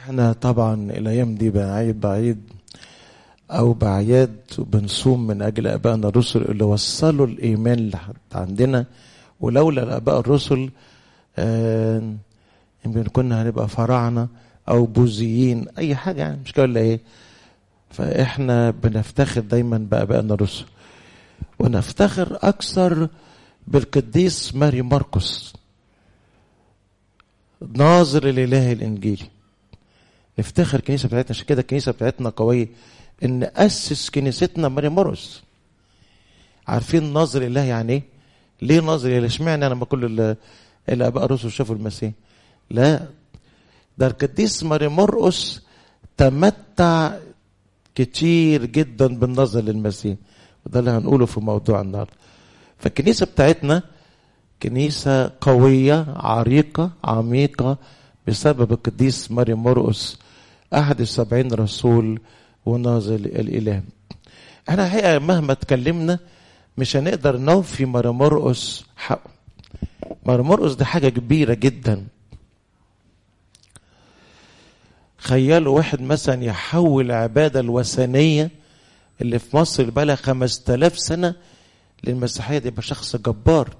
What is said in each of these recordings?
احنا طبعا الايام دي بعيد بعيد او باعياد وبنصوم من اجل ابائنا الرسل اللي وصلوا الايمان لحد عندنا ولولا الاباء الرسل آه يمكن كنا هنبقى فراعنه او بوذيين اي حاجه يعني مش كده ولا ايه فاحنا بنفتخر دايما بابائنا الرسل ونفتخر اكثر بالقديس ماري مرقس ناظر الاله الانجيلي نفتخر الكنيسه بتاعتنا عشان كده الكنيسه بتاعتنا قويه ان اسس كنيستنا ماري مرقس عارفين ناظر الاله يعني ايه ليه ناظر الاله اشمعنى انا ما كل الاباء الرسل شافوا المسيح لا ده القديس ماري مرقس تمتع كتير جدا بالنظر للمسيح وده اللي هنقوله في موضوع النهارده فالكنيسه بتاعتنا كنيسه قويه عريقه عميقه بسبب القديس ماري مرقس احد السبعين رسول وناظر الاله احنا الحقيقه مهما اتكلمنا مش هنقدر نوفي ماري مرقس حقه ماري مرقس دي حاجه كبيره جدا خيالوا واحد مثلا يحول العبادة الوثنية اللي في مصر اللي بقى خمس تلاف سنة للمسيحية دي يبقى شخص جبار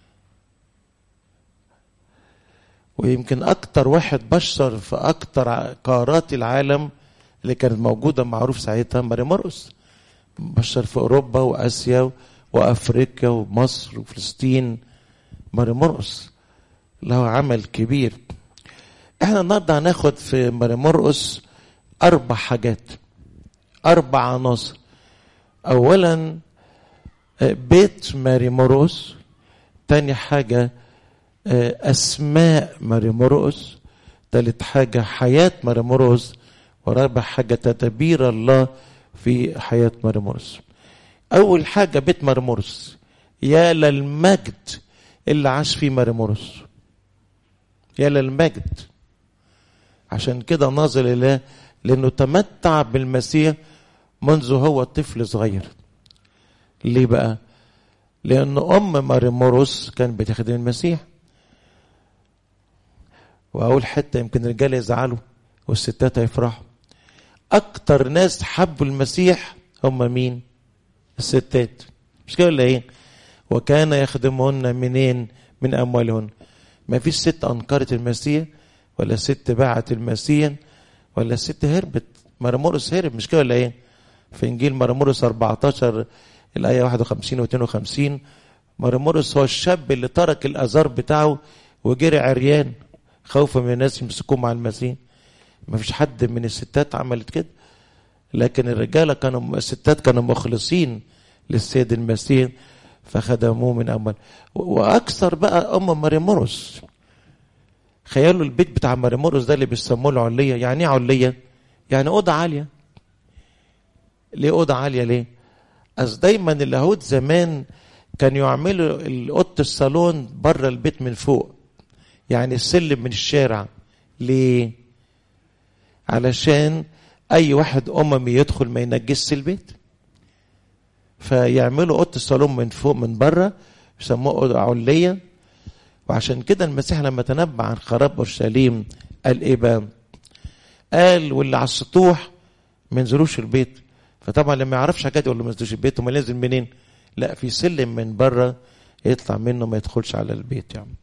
ويمكن أكتر واحد بشر في أكتر قارات العالم اللي كانت موجودة معروف ساعتها ماري مرقس بشر في أوروبا وآسيا وأفريقيا ومصر وفلسطين ماري مرقس له عمل كبير احنا النهارده هناخد في ماري مرقس اربع حاجات اربع عناصر اولا بيت ماري مرقس تاني حاجه اسماء ماري مرقس تالت حاجه حياه ماري مرقس ورابع حاجه تدابير الله في حياه ماري مرقس اول حاجه بيت ماري مرقس يا للمجد اللي عاش فيه ماري مرقس يا للمجد عشان كده ناظر الله لانه تمتع بالمسيح منذ هو طفل صغير ليه بقى لان ام ماري مرقس كان بتخدم المسيح واول حته يمكن الرجاله يزعلوا والستات هيفرحوا اكتر ناس حبوا المسيح هم مين الستات مش كده ولا ايه وكان يخدمهن منين من اموالهن ما فيش ست انكرت المسيح ولا ست باعت المسيح ولا الست هربت مرمورس هرب مش كده ولا ايه في انجيل مرمورس 14 الايه 51 و 52 مرمورس هو الشاب اللي ترك الازار بتاعه وجري عريان خوفا من الناس يمسكوه مع المسيح ما فيش حد من الستات عملت كده لكن الرجاله كانوا الستات كانوا مخلصين للسيد المسيح فخدموه من اموال واكثر بقى ام مريمورس خيالوا البيت بتاع مريمورس ده اللي بيسموه العليه يعني ايه عليه يعني اوضه عاليه ليه اوضه عاليه ليه اصل دايما اليهود زمان كانوا يعملوا اوضه الصالون بره البيت من فوق يعني السلم من الشارع ليه علشان اي واحد اممي يدخل ما ينجسش البيت فيعملوا اوضه الصالون من فوق من بره يسموها اوضه عليه وعشان كده المسيح لما تنبأ عن خراب اورشليم قال ايه بقى؟ قال واللي على السطوح ما ينزلوش البيت فطبعا لما يعرفش حاجات يقول له ما ينزلوش البيت امال ينزل منين؟ لا في سلم من بره يطلع منه ما يدخلش على البيت يعني.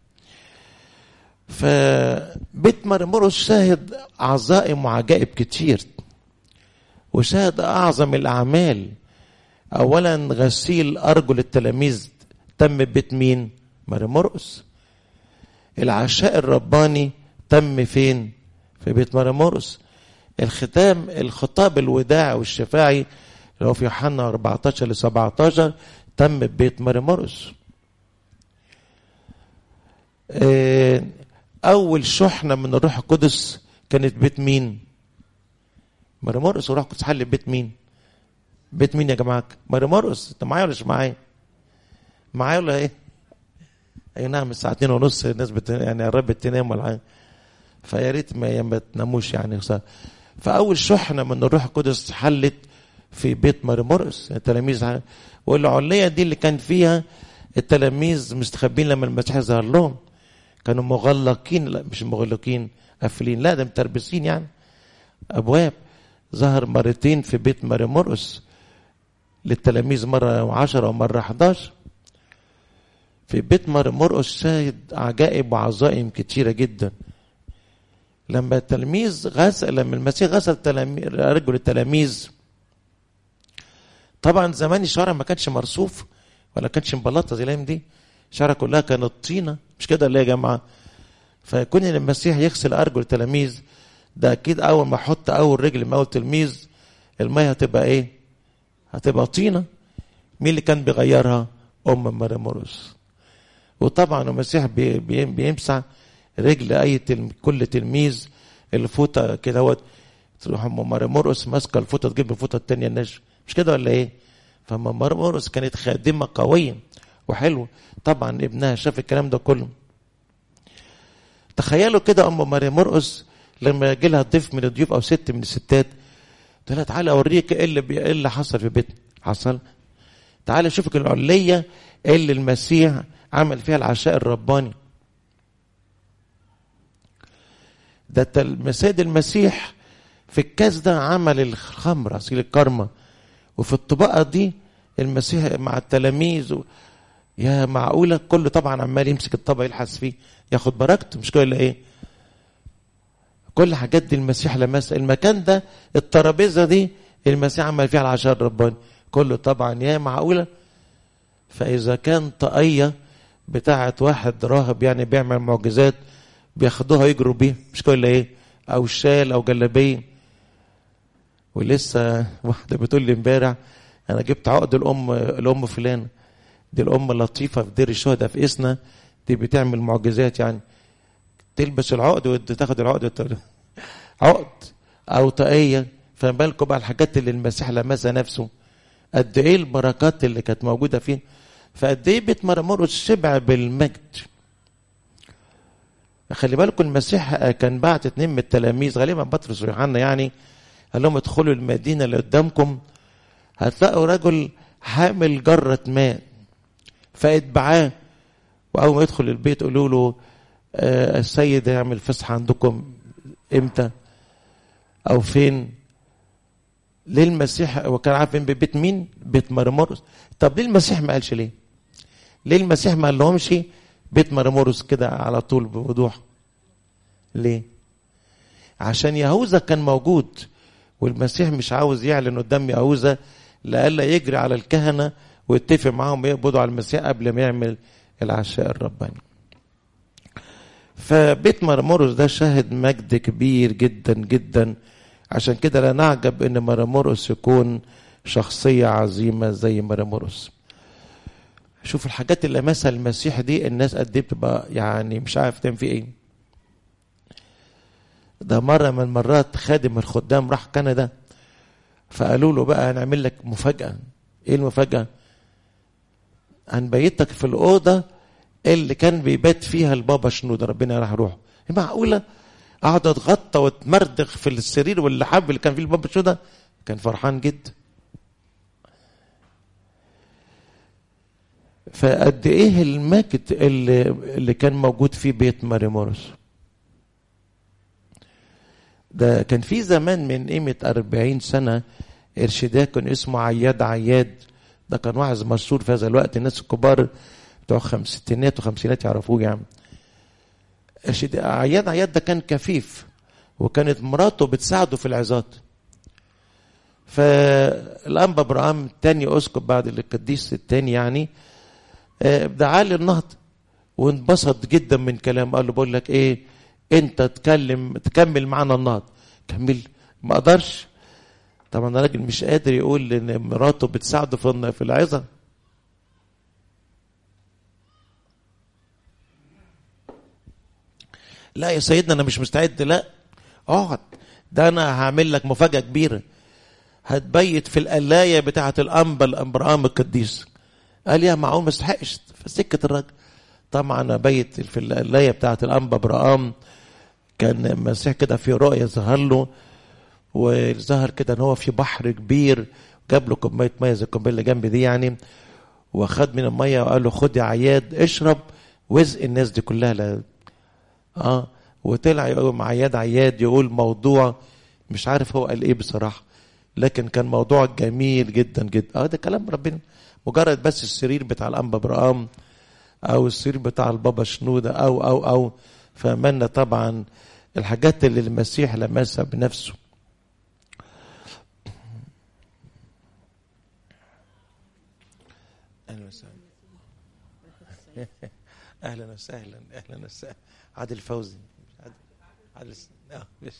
فبيت مرمرس شاهد عظائم وعجائب كتير وشاهد اعظم الاعمال اولا غسيل ارجل التلاميذ تم ببيت مين؟ مرمرقس العشاء الرباني تم فين؟ في بيت مرمرقس الختام الخطاب الوداع والشفاعي اللي هو في يوحنا 14 ل 17 تم ببيت مرمرقس اول شحنه من الروح القدس كانت بيت مين؟ مرمرقس والروح القدس حل بيت مين؟ بيت مين يا جماعه؟ مرمرقس انت معايا ولا مش معايا؟ معايا ولا ايه؟ اي نعم الساعه 2 ونص الناس بت... يعني قربت تنام ولا حاجه فيا ريت ما ما تناموش يعني فاول شحنه من الروح القدس حلت في بيت مرمرقس التلاميذ والعليه دي اللي كان فيها التلاميذ مستخبين لما المسيح ظهر لهم كانوا مغلقين لا مش مغلقين قافلين لا ده متربسين يعني ابواب ظهر مرتين في بيت ماري مرقس للتلاميذ مرة عشرة ومرة 11 في بيت ماري مرقس شاهد عجائب وعظائم كتيرة جدا لما التلميذ غسل لما المسيح غسل تلاميذ رجل التلاميذ طبعا زمان الشارع ما كانش مرصوف ولا كانش مبلطه زي الايام دي الشارع كلها كانت طينه مش كده ولا يا جماعه فيكون ان المسيح يغسل ارجل التلاميذ ده اكيد اول ما احط اول رجل من اول تلميذ الميه هتبقى ايه هتبقى طينه مين اللي كان بيغيرها ام مريم مرقس وطبعا المسيح بي بي بيمسح رجل اي تلم كل تلميذ الفوطه كده هو تروح ام مريم مرقس ماسكه الفوطه تجيب الفوطه الثانيه النشف مش كده ولا ايه فما مريم مرقس كانت خادمه قويه وحلوه طبعا ابنها شاف الكلام ده كله تخيلوا كده ام مريم مرقس لما يجي لها ضيف من الضيوف او ست من الستات تقول لها تعالى اوريك ايه اللي بي... ايه اللي حصل في بيتنا حصل تعالى شوفك العليه اللي المسيح عمل فيها العشاء الرباني ده السيد المسيح في الكاس ده عمل الخمر عصير الكرمة وفي الطبقة دي المسيح مع التلاميذ و... يا معقولة كله طبعا عمال يمسك الطبق يلحس فيه ياخد بركته مش كده ايه كل حاجات دي المسيح لمس المكان ده الترابيزة دي المسيح عمل فيها العشاء الرباني كله طبعا يا معقولة فإذا كان طاقية بتاعة واحد راهب يعني بيعمل معجزات بياخدوها يجروا بيها مش كده ايه او شال او جلابيه ولسه واحده بتقول لي امبارح انا جبت عقد الام الام فلان دي الام لطيفه في دير الشهداء في اسنا دي بتعمل معجزات يعني تلبس العقد وتاخد العقد عقد او طاقيه فما بالكم بقى الحاجات اللي المسيح لمسها نفسه قد ايه البركات اللي كانت موجوده فيه فقد ايه بيت مرمرقس شبع بالمجد خلي بالكم المسيح كان بعت اتنين من التلاميذ غالبا بطرس ويوحنا يعني قال لهم ادخلوا المدينه اللي قدامكم هتلاقوا رجل حامل جره ماء فاتبعاه واول ما يدخل البيت قولوا له آه السيد هيعمل فسحه عندكم امتى او فين ليه المسيح وكان عارف فين بيت مين بيت مرمرقس طب ليه المسيح ما قالش ليه ليه المسيح ما قال لهمش بيت مرمورس كده على طول بوضوح ليه عشان يهوذا كان موجود والمسيح مش عاوز يعلن قدام يهوذا لئلا يجري على الكهنه ويتفق معاهم يقبضوا على المسيح قبل ما يعمل العشاء الرباني فبيت مرمورس ده شاهد مجد كبير جدا جدا عشان كده لا نعجب ان مرمورس يكون شخصيه عظيمه زي مرمورس شوف الحاجات اللي لمسها المسيح دي الناس قد ايه بتبقى يعني مش عارف تعمل فيه ايه ده مرة من المرات خادم الخدام راح كندا فقالوا له بقى هنعمل لك مفاجأة ايه المفاجأة هنبيتك في الأوضة اللي كان بيبات فيها البابا شنودة ربنا راح روحه معقولة قعد اتغطى واتمردغ في السرير واللحاب اللي كان فيه البابا شنودة كان فرحان جدا فقد ايه المجد اللي, اللي كان موجود في بيت ماريمورس ده كان في زمان من قيمة أربعين سنة إرشادية كان اسمه عياد عياد ده كان واعظ مشهور في هذا الوقت الناس الكبار بتوع خمسينات وخمسينات يعرفوه يعني عياد عياد ده كان كفيف وكانت مراته بتساعده في العظات فالأنبا ابراهام تاني أسقف بعد القديس التاني يعني دعاه للنهضة وانبسط جدا من كلام قال له بقول لك ايه انت تكلم تكمل معانا النهضة كمل ما اقدرش طبعا الراجل مش قادر يقول ان مراته بتساعده في في العظة لا يا سيدنا انا مش مستعد لا اقعد ده انا هعمل لك مفاجأة كبيرة هتبيت في القلاية بتاعة الأنبا الأمبرام القديس قال يا معقول ما استحقش فسكت الراجل طبعا بيت في القلاية بتاعة الأنبا برقام كان المسيح كده في رؤية ظهر له وظهر كده ان هو في بحر كبير جاب له كوبايه ميه زي الكوبايه اللي جنبي دي يعني وخد من الميه وقال له خد يا عياد اشرب وزق الناس دي كلها لا اه وطلع يقول مع عياد عياد يقول موضوع مش عارف هو قال ايه بصراحه لكن كان موضوع جميل جدا جدا اه ده كلام ربنا مجرد بس السرير بتاع الانبا برقام او السرير بتاع البابا شنوده او او او فمنا طبعا الحاجات اللي المسيح لمسها بنفسه اهلا وسهلا اهلا وسهلا اهلا وسهلا عادل فوزي عادل عادل اه ماشي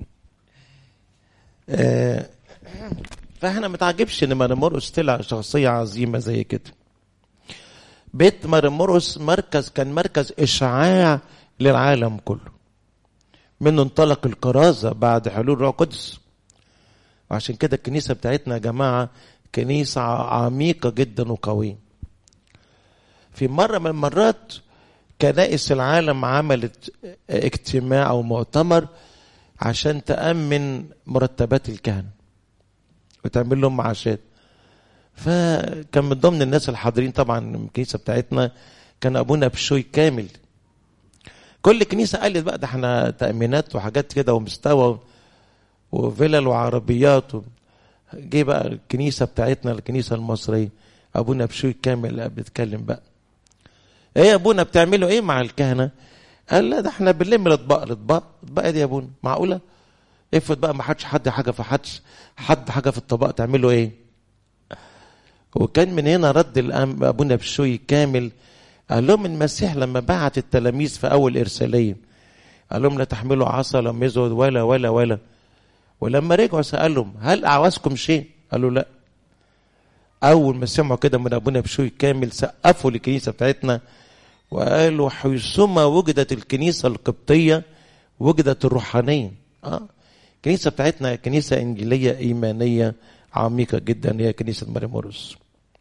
آه، فاحنا ما تعجبش ان مرمرقس طلع شخصيه عظيمه زي كده بيت مرمرقس مركز كان مركز اشعاع للعالم كله منه انطلق الكرازه بعد حلول روح القدس وعشان كده الكنيسه بتاعتنا يا جماعه كنيسه عميقه جدا وقويه في مره من المرات كنائس العالم عملت اجتماع او مؤتمر عشان تأمن مرتبات الكهنة وتعمل لهم معاشات فكان من ضمن الناس الحاضرين طبعا الكنيسة بتاعتنا كان أبونا بشوي كامل كل كنيسة قالت بقى ده احنا تأمينات وحاجات كده ومستوى وفلل وعربيات و... جه بقى الكنيسة بتاعتنا الكنيسة المصرية أبونا بشوي كامل بيتكلم بقى ايه يا ابونا بتعملوا ايه مع الكهنه قال لا ده احنا بنلم الاطباق الاطباق اطباق دي يا ابونا معقوله افرض بقى ما حدش حد حاجه في حدش حد حاجه في الطبق تعملوا ايه وكان من هنا رد الأم ابونا بشوي كامل قال لهم المسيح لما بعت التلاميذ في اول ارساليه قال لهم لا تحملوا عصا لم يزود ولا ولا ولا ولما رجعوا سالهم هل اعوزكم شيء قالوا لا اول ما سمعوا كده من ابونا بشوي كامل سقفوا للكنيسه بتاعتنا وقالوا حيثما وجدت الكنيسه القبطيه وجدت الروحانيه اه الكنيسه بتاعتنا كنيسه انجيليه ايمانيه عميقه جدا هي كنيسه مريمورس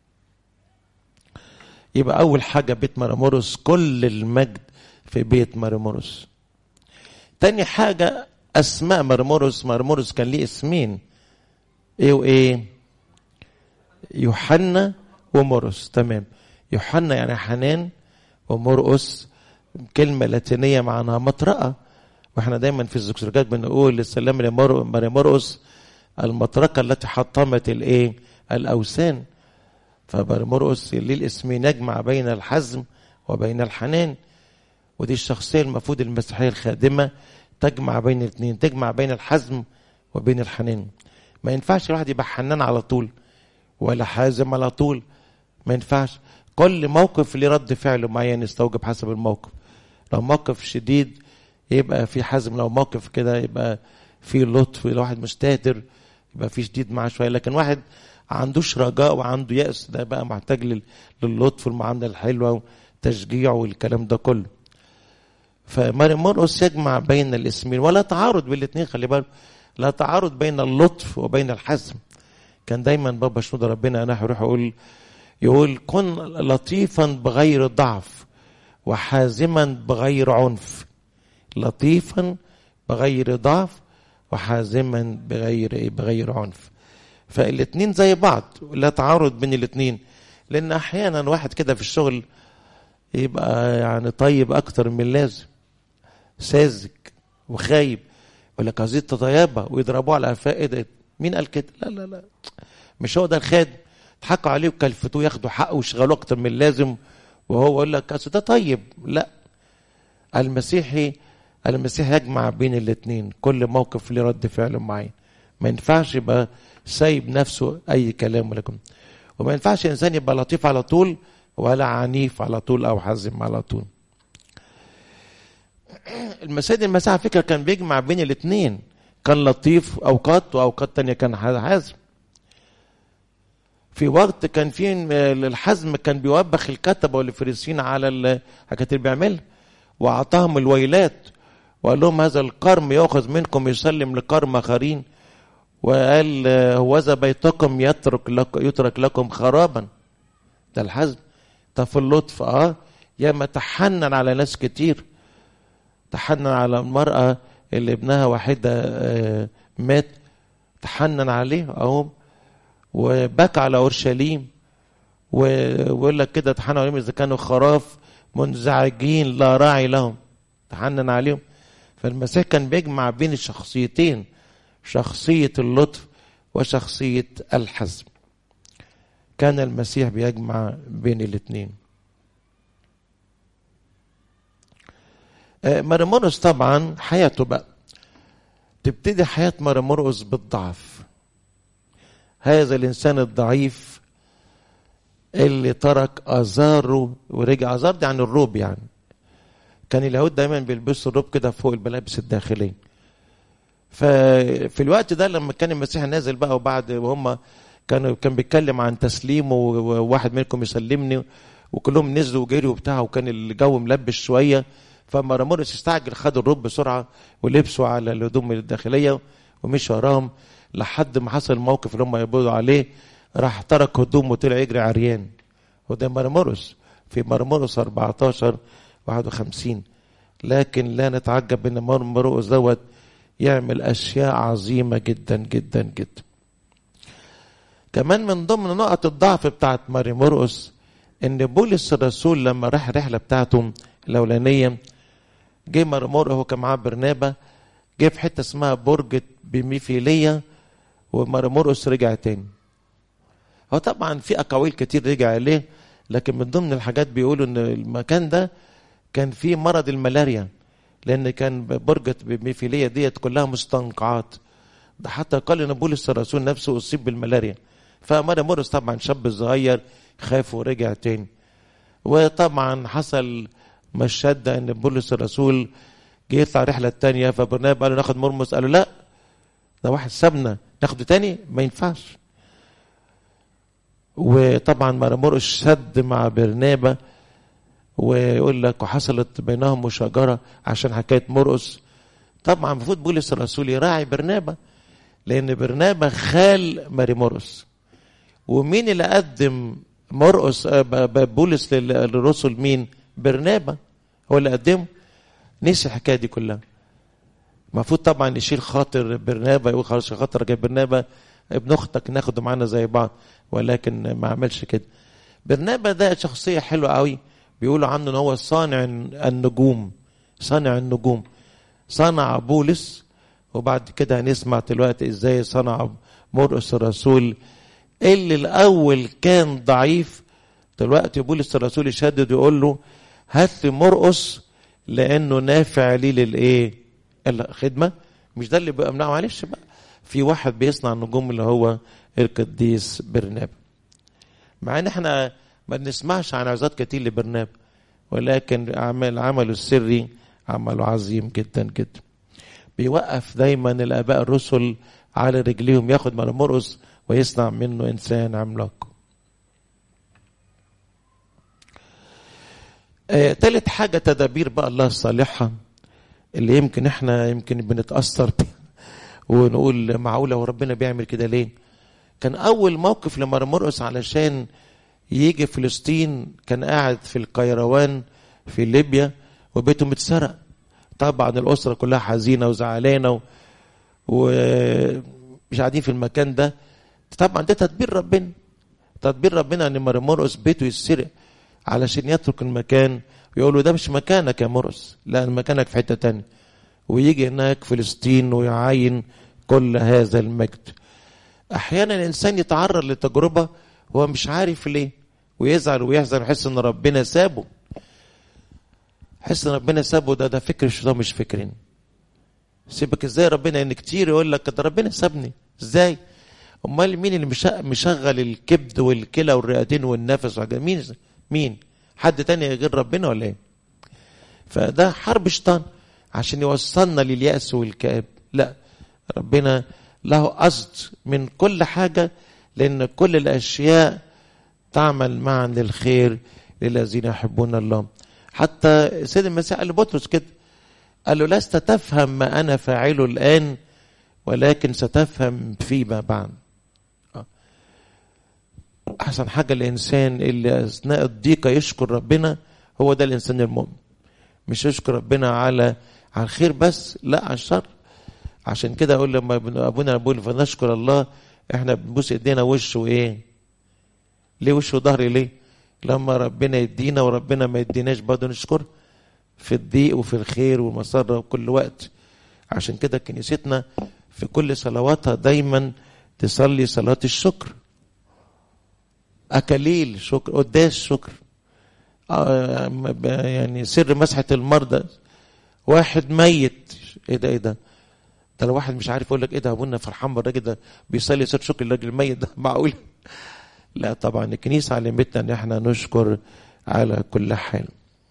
يبقى اول حاجه بيت مريمورس كل المجد في بيت مريمورس تاني حاجه اسماء مريمورس مريمورس كان ليه اسمين ايه وايه يوحنا ومرقس تمام يوحنا يعني حنان ومرقس كلمة لاتينية معناها مطرقة واحنا دايما في الزكسرجات بنقول للسلام لماري مرقس المطرقة التي حطمت الايه الاوثان فمرقس ليه الاسمين يجمع بين الحزم وبين الحنان ودي الشخصية المفروض المسيحية الخادمة تجمع بين الاثنين تجمع بين الحزم وبين الحنان ما ينفعش الواحد يبقى حنان على طول ولا حازم على طول ما ينفعش كل موقف ليه رد فعل معين يستوجب حسب الموقف لو موقف شديد يبقى في حزم لو موقف كده يبقى في لطف الواحد مستهتر يبقى في شديد معاه شويه لكن واحد عندوش رجاء وعنده يأس ده بقى محتاج للطف والمعامله الحلوه وتشجيع والكلام ده كله فماري مرقس يجمع بين الاسمين ولا تعارض بين الاثنين خلي بالك لا تعارض بين اللطف وبين الحزم كان دايما بابا شنودة ربنا انا يروح يقول يقول كن لطيفا بغير ضعف وحازما بغير عنف لطيفا بغير ضعف وحازما بغير ايه بغير عنف فالاثنين زي بعض لا تعارض بين الاثنين لان احيانا واحد كده في الشغل يبقى يعني طيب اكتر من اللازم ساذج وخايب يقول لك عايزين تطيبه ويضربوه على قفاه ايه ده مين قال كده لا لا لا مش هو ده الخادم ضحكوا عليه وكلفتوه ياخدوا حقه ويشغلوه اكتر من اللازم وهو يقول لك اصل ده طيب لا المسيحي المسيح يجمع بين الاثنين كل موقف له رد فعل معين ما ينفعش يبقى سايب نفسه اي كلام ولكم وما ينفعش انسان يبقى لطيف على طول ولا عنيف على طول او حازم على طول المسيد المسيح على فكره كان بيجمع بين الاثنين كان لطيف اوقات واوقات تانية كان حازم في وقت كان في الحزم كان بيوبخ الكتبه والفريسيين على الحاجات اللي بيعملها واعطاهم الويلات وقال لهم هذا القرم ياخذ منكم يسلم لقرم اخرين وقال هوذا بيتكم يترك لك يترك لكم خرابا ده الحزم ده في اللطف اه ياما تحنن على ناس كتير تحنن على المرأة اللي ابنها واحدة آه مات تحنن عليه اهو وبكى على اورشليم ويقول لك كده تحنن عليهم اذا كانوا خراف منزعجين لا راعي لهم تحنن عليهم فالمسيح كان بيجمع بين الشخصيتين شخصية اللطف وشخصية الحزم كان المسيح بيجمع بين الاثنين مرمرقس طبعا حياته بقى تبتدي حياة مرمرقس بالضعف هذا الإنسان الضعيف اللي ترك آزاره ورجع آزار دي عن الروب يعني كان اليهود دايما بيلبسوا الروب كده فوق الملابس الداخلية ففي الوقت ده لما كان المسيح نازل بقى وبعد وهم كانوا كان بيتكلم عن تسليمه وواحد منكم يسلمني وكلهم نزلوا وجريوا وبتاع وكان الجو ملبس شويه فمرمورس استعجل خد الرب بسرعه ولبسوا على الهدوم الداخليه ومشي وراهم لحد ما حصل الموقف اللي هم يقبضوا عليه راح ترك هدومه وطلع يجري عريان وده مرمورس في مرمورس 14 51 لكن لا نتعجب ان مرمورس دوت يعمل اشياء عظيمه جدا جدا جدا كمان من ضمن نقط الضعف بتاعت ماري مرقس ان بولس الرسول لما راح الرحله بتاعته الاولانيه جه ماري مرقس هو كان معاه برنابه جه في حته اسمها برج بميفيليه وماري مرقس رجع تاني هو طبعا في اقاويل كتير رجع عليه لكن من ضمن الحاجات بيقولوا ان المكان ده كان فيه مرض الملاريا لان كان برجة بميفيليه ديت كلها مستنقعات ده حتى قال ان بولس الرسول نفسه اصيب بالملاريا فماري مورس طبعا شاب صغير خاف ورجع تاني وطبعا حصل مشادة ان بولس الرسول جه يطلع الرحلة التانية فبرنابا قال له ناخد مرمس قال له لا ده واحد سابنا ناخده تاني ما ينفعش وطبعا ماري مورس شد مع برنابا ويقول لك وحصلت بينهم مشاجرة عشان حكاية مرقس طبعا المفروض بولس الرسول يراعي برنابا لأن برنابا خال ماري مرقس ومين اللي قدم مرقس بولس للرسل مين برنابا هو اللي قدمه نسي الحكايه دي كلها المفروض طبعا يشيل خاطر برنابا يقول خلاص خاطر جاي برنابا ابن اختك ناخده معانا زي بعض ولكن ما عملش كده برنابا ده شخصيه حلوه قوي بيقولوا عنه ان هو صانع النجوم صانع النجوم صنع بولس وبعد كده هنسمع دلوقتي ازاي صنع مرقس الرسول اللي الاول كان ضعيف دلوقتي بولس الرسول يشدد ويقول له هات لي مرقس لانه نافع لي للايه الخدمه مش ده اللي بقى معلش بقى في واحد بيصنع النجوم اللي هو القديس برنابا مع ان احنا ما بنسمعش عن عظات كتير لبرنابا ولكن عمل عمله السري عمله عظيم جدا جدا بيوقف دايما الاباء الرسل على رجليهم ياخد من مرقس ويصنع منه انسان عملاق آه، تالت حاجة تدابير بقى الله الصالحة اللي يمكن احنا يمكن بنتأثر بيها ونقول معقولة وربنا بيعمل كده ليه كان أول موقف لمرمرقس علشان يجي فلسطين كان قاعد في القيروان في ليبيا وبيته متسرق طبعا الأسرة كلها حزينة وزعلانة ومش قاعدين في المكان ده طبعا ده تدبير ربنا تدبير ربنا ان مرمرقس بيته يتسرق علشان يترك المكان ويقول له ده مش مكانك يا مرقس لا مكانك في حته تانية ويجي هناك فلسطين ويعاين كل هذا المجد احيانا الانسان يتعرض لتجربه هو مش عارف ليه ويزعل ويحزن ويحس ان ربنا سابه حس ان ربنا سابه ده ده فكر الشيطان مش فكرين سيبك ازاي ربنا ان كتير يقول لك ده ربنا سابني ازاي امال مين اللي مشغل الكبد والكلى والرئتين والنفس وحاجات مين مين حد تاني غير ربنا ولا ايه فده حرب شيطان عشان يوصلنا لليأس والكآب لا ربنا له قصد من كل حاجة لأن كل الأشياء تعمل معا للخير للذين يحبون الله حتى سيد المسيح قال لبطرس كده قال له لست تفهم ما أنا فاعله الآن ولكن ستفهم فيما بعد احسن حاجه الانسان اللي اثناء الضيقه يشكر ربنا هو ده الانسان المؤمن مش يشكر ربنا على على الخير بس لا على الشر عشان كده اقول لما ابونا ابونا فنشكر الله احنا بنبوس ايدينا وش وايه ليه وش وظهر ليه لما ربنا يدينا وربنا ما يديناش برضه نشكر في الضيق وفي الخير والمسره وكل وقت عشان كده كنيستنا في كل صلواتها دايما تصلي صلاة الشكر أكاليل شكر قداس شكر آه يعني سر مسحة المرضى واحد ميت ايه ده ايه ده ده لو واحد مش عارف يقول لك ايه ده ابونا فرحان بالراجل ده بيصلي صلاه شكر للراجل الميت ده معقول لا طبعا الكنيسه علمتنا ان احنا نشكر على كل حال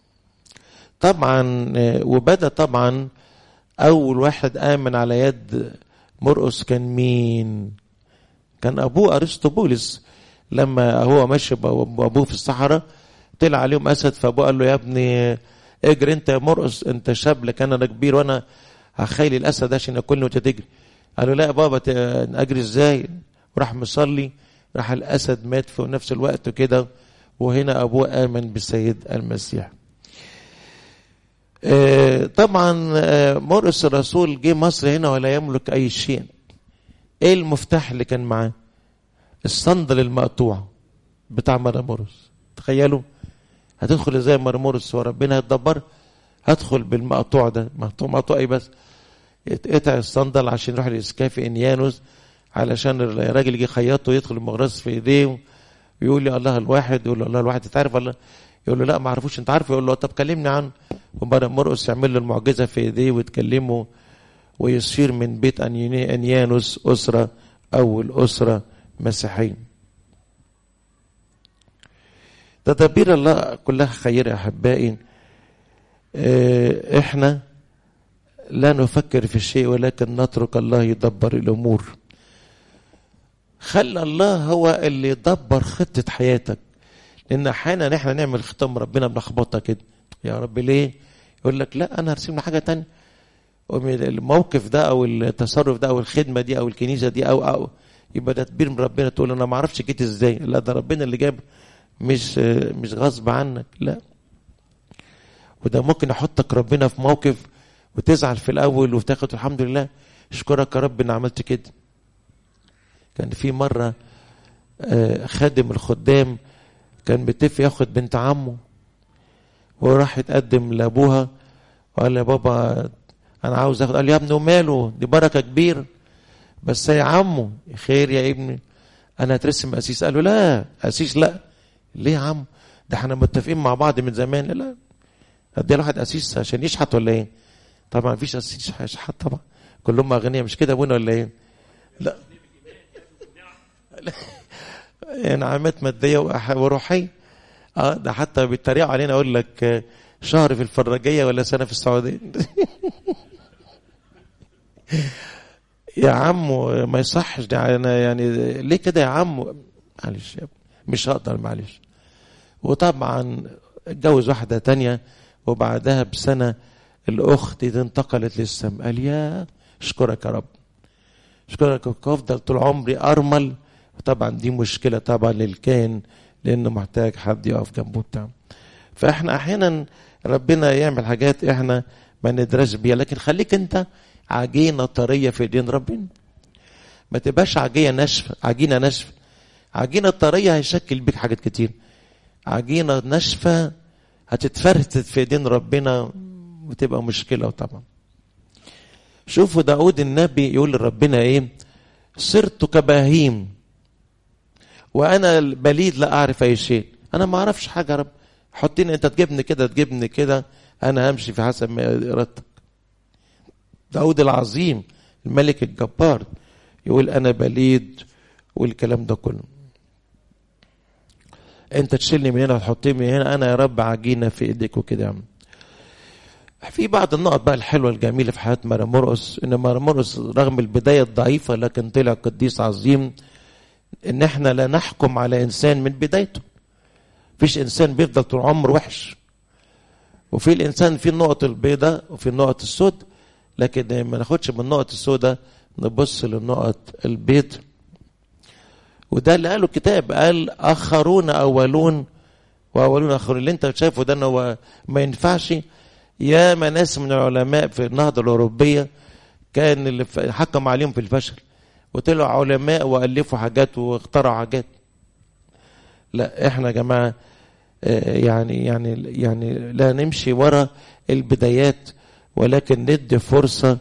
طبعا وبدا طبعا اول واحد امن على يد مرقس كان مين كان ابوه ارسطوبولس لما هو ماشي بابوه في الصحراء طلع عليهم اسد فابوه قال له يا ابني اجري انت يا مرقس انت شاب لك انا كبير وانا هخيل الاسد عشان ياكلني وانت تجري قال له لا يا بابا اجري ازاي وراح مصلي راح الاسد مات في نفس الوقت كده وهنا ابوه امن بالسيد المسيح آه طبعا آه مرقس الرسول جه مصر هنا ولا يملك اي شيء ايه المفتاح اللي كان معاه الصندل المقطوع بتاع مرمورس تخيلوا هتدخل ازاي مرمورس وربنا هيتدبر هدخل بالمقطوع ده مقطوع مقطوع ايه بس اتقطع الصندل عشان يروح لاسكافي انيانوس علشان الراجل يجي خياطه يدخل المغرس في ايديه ويقول لي الله الواحد يقول له الله الواحد انت عارف الله يقول له لا ما اعرفوش انت عارفه يقول له طب كلمني عنه مرقس يعمل له المعجزه في ايديه وتكلمه ويصير من بيت انيانوس اسره اول اسره مسيحيه تدابير الله كلها خير يا احبائي اه احنا لا نفكر في الشيء ولكن نترك الله يدبر الامور خلى الله هو اللي يدبر خطه حياتك لان احيانا احنا نعمل ختام ربنا بنخبطها كده يا رب ليه يقول لك لا انا هرسم لك حاجه تانية الموقف ده او التصرف ده او الخدمه دي او الكنيسه دي او او يبقى ده تدبير من ربنا تقول انا ما اعرفش جيت ازاي لا ده ربنا اللي جاب مش مش غصب عنك لا وده ممكن يحطك ربنا في موقف وتزعل في الاول وتاخد الحمد لله اشكرك يا رب ان عملت كده كان في مره خادم الخدام كان متفق ياخد بنت عمه وراح يتقدم لابوها وقال يا بابا انا عاوز اخد قال له يا ابني وماله دي بركه كبيره بس يا عمو خير يا ابني انا هترسم اسيس قال له لا اسيس لا ليه يا عم ده احنا متفقين مع بعض من زمان لا لا ادي واحد اسيس عشان يشحت ولا ايه طبعا مفيش اسيس هيشحت طبعا كلهم اغنياء مش كده ابونا ولا ايه لا انعامات ماديه وروحيه اه ده حتى بيتريقوا علينا اقول لك شهر في الفراجيه ولا سنه في السعوديه يا عم ما يصحش ده انا يعني ليه كده يا عم معلش يا مش هقدر معلش وطبعا اتجوز واحده تانية وبعدها بسنه الاخت دي انتقلت للسم قال يا اشكرك يا رب اشكرك افضل طول عمري ارمل وطبعا دي مشكله طبعا للكائن لانه محتاج حد يقف جنبه بتاع فاحنا احيانا ربنا يعمل حاجات احنا ما ندرس بيها لكن خليك انت عجينه طريه في ايدين ربنا ما تبقاش عجينه ناشفه عجينه ناشفه عجينه طريه هيشكل بيك حاجات كتير عجينه ناشفه هتتفرتت في ايدين ربنا وتبقى مشكله طبعا شوفوا داود النبي يقول لربنا ايه صرت كبهيم وانا بليد لا اعرف اي شيء انا ما اعرفش حاجه يا رب حطيني انت تجيبني كده تجيبني كده انا همشي في حسب ما ارادتك داود العظيم الملك الجبار يقول انا بليد والكلام ده كله انت تشيلني من هنا وتحطني من هنا انا يا رب عجينه في ايديك وكده يا عم في بعض النقط بقى الحلوه الجميله في حياه مرمرقس ان مرمرقس رغم البدايه الضعيفه لكن طلع قديس عظيم ان احنا لا نحكم على انسان من بدايته فيش انسان بيفضل طول عمره وحش وفي الانسان في النقط البيضاء وفي النقط السود لكن ما ناخدش من النقط السوداء نبص للنقط البيض وده اللي قاله الكتاب قال اخرون اولون واولون اخرون اللي انت شايفه ده هو ما ينفعش يا ناس من العلماء في النهضه الاوروبيه كان اللي حكم عليهم في الفشل وطلعوا علماء والفوا حاجات واخترعوا حاجات لا احنا يا جماعه يعني يعني يعني لا نمشي ورا البدايات ولكن ندي فرصه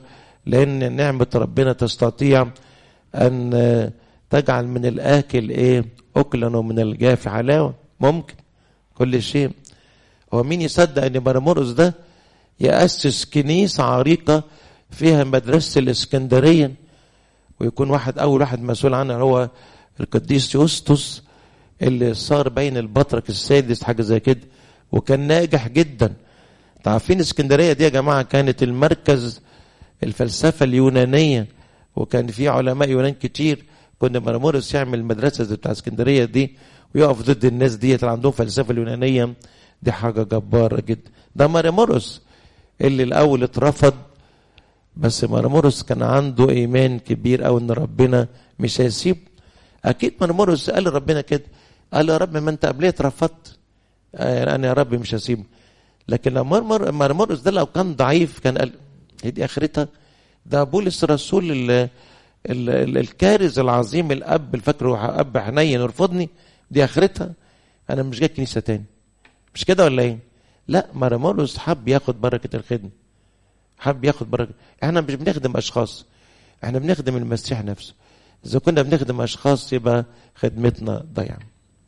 لان نعمه ربنا تستطيع ان تجعل من الاكل ايه اكلا ومن الجاف حلاوه ممكن كل شيء هو مين يصدق ان مرمرقس ده ياسس كنيسه عريقه فيها مدرسه الاسكندريه ويكون واحد اول واحد مسؤول عنها هو القديس يوستوس اللي صار بين البطرك السادس حاجه زي كده وكان ناجح جدا عارفين اسكندريه دي يا جماعه كانت المركز الفلسفه اليونانيه وكان في علماء يونان كتير كنا مرمورس يعمل المدرسه بتاع اسكندريه دي ويقف ضد الناس دي اللي عندهم فلسفه اليونانيه دي حاجه جباره جدا ده مرمورس اللي الاول اترفض بس مرمورس كان عنده ايمان كبير قوي ان ربنا مش هيسيب اكيد مرمورس قال لربنا كده قال يا رب ما انت قبليه اترفضت آه انا يا رب مش هسيبه لكن لو مرمر مرمرقس ده لو كان ضعيف كان قال هي دي اخرتها ده بولس الرسول ال ال ال الكارز العظيم الاب الفاكر اب حنين يرفضني دي اخرتها انا مش جاي كنيسه تاني مش كده ولا ايه؟ لا مرمرقس حب ياخد بركه الخدمه حب ياخد بركه احنا مش بنخدم اشخاص احنا بنخدم المسيح نفسه اذا كنا بنخدم اشخاص يبقى خدمتنا ضيعه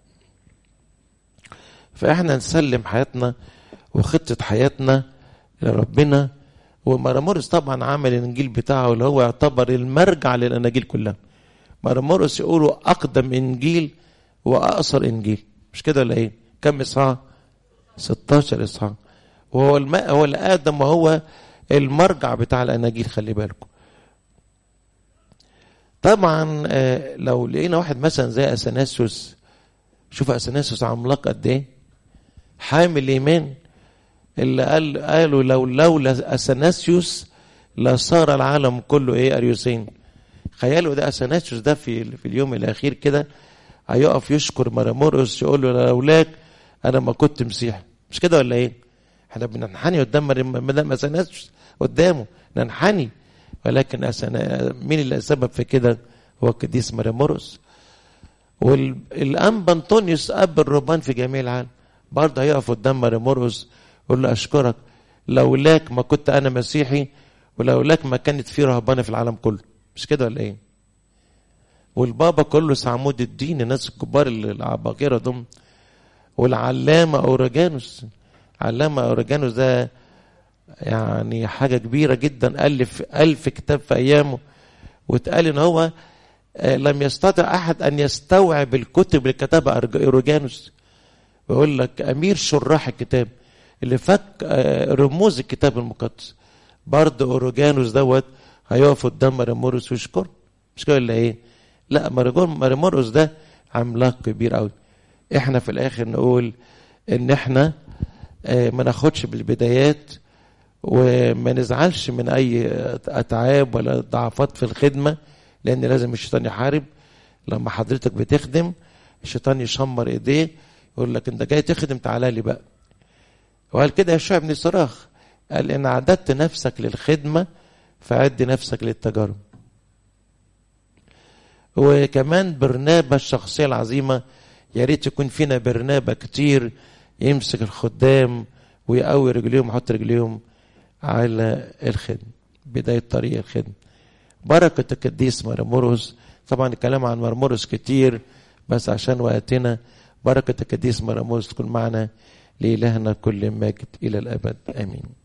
فاحنا نسلم حياتنا وخطة حياتنا لربنا ومرمورس طبعا عمل الانجيل بتاعه اللي هو يعتبر المرجع للاناجيل كلها مرمورس يقولوا اقدم انجيل واقصر انجيل مش كده ولا ايه كم اصحاح 16 اصحاح وهو الماء هو الادم وهو المرجع بتاع الاناجيل خلي بالكم طبعا لو لقينا واحد مثلا زي اثناسيوس شوف اثناسيوس عملاق قد ايه حامل ايمان اللي قال قالوا لو لولا اثناسيوس لصار العالم كله ايه اريوسين خيالوا ده اثناسيوس ده في في اليوم الاخير كده هيقف يشكر مرمورس يقول له لولاك انا ما كنت مسيحي مش كده ولا ايه؟ احنا بننحني قدام مدام اثناسيوس قدامه ننحني ولكن أسنا مين اللي سبب في كده؟ هو القديس مرمورس والانبا انطونيوس اب الرهبان في جميع العالم برضه هيقف قدام مرمورس يقول له اشكرك لولاك ما كنت انا مسيحي ولولاك ما كانت في رهبانه في العالم كله مش كده ولا ايه والبابا كله عمود الدين الناس الكبار العباقره دول والعلامه اورجانوس علامه اورجانوس ده يعني حاجه كبيره جدا الف الف كتاب في ايامه واتقال ان هو لم يستطع احد ان يستوعب الكتب اللي كتبها اورجانوس ويقول لك امير شراح الكتاب اللي فك رموز الكتاب المقدس برضه اورجانوس دوت هيقف قدام مرمورس ويشكر مش كده ولا ايه؟ لا مرمورس ده عملاق كبير قوي احنا في الاخر نقول ان احنا ما ناخدش بالبدايات وما نزعلش من اي اتعاب ولا ضعفات في الخدمه لان لازم الشيطان يحارب لما حضرتك بتخدم الشيطان يشمر ايديه يقول لك انت جاي تخدم تعالى لي بقى وقال كده يشوع بن صراخ قال ان عددت نفسك للخدمه فعد نفسك للتجارب وكمان برنابة الشخصية العظيمة يا ريت يكون فينا برنابة كتير يمسك الخدام ويقوي رجليهم ويحط رجليهم على الخدمة بداية طريق الخدمة بركة القديس مرمورس طبعا الكلام عن مرمورس كتير بس عشان وقتنا بركة القديس مرمورس تكون معنا لإلهنا كل مجد إلى الأبد آمين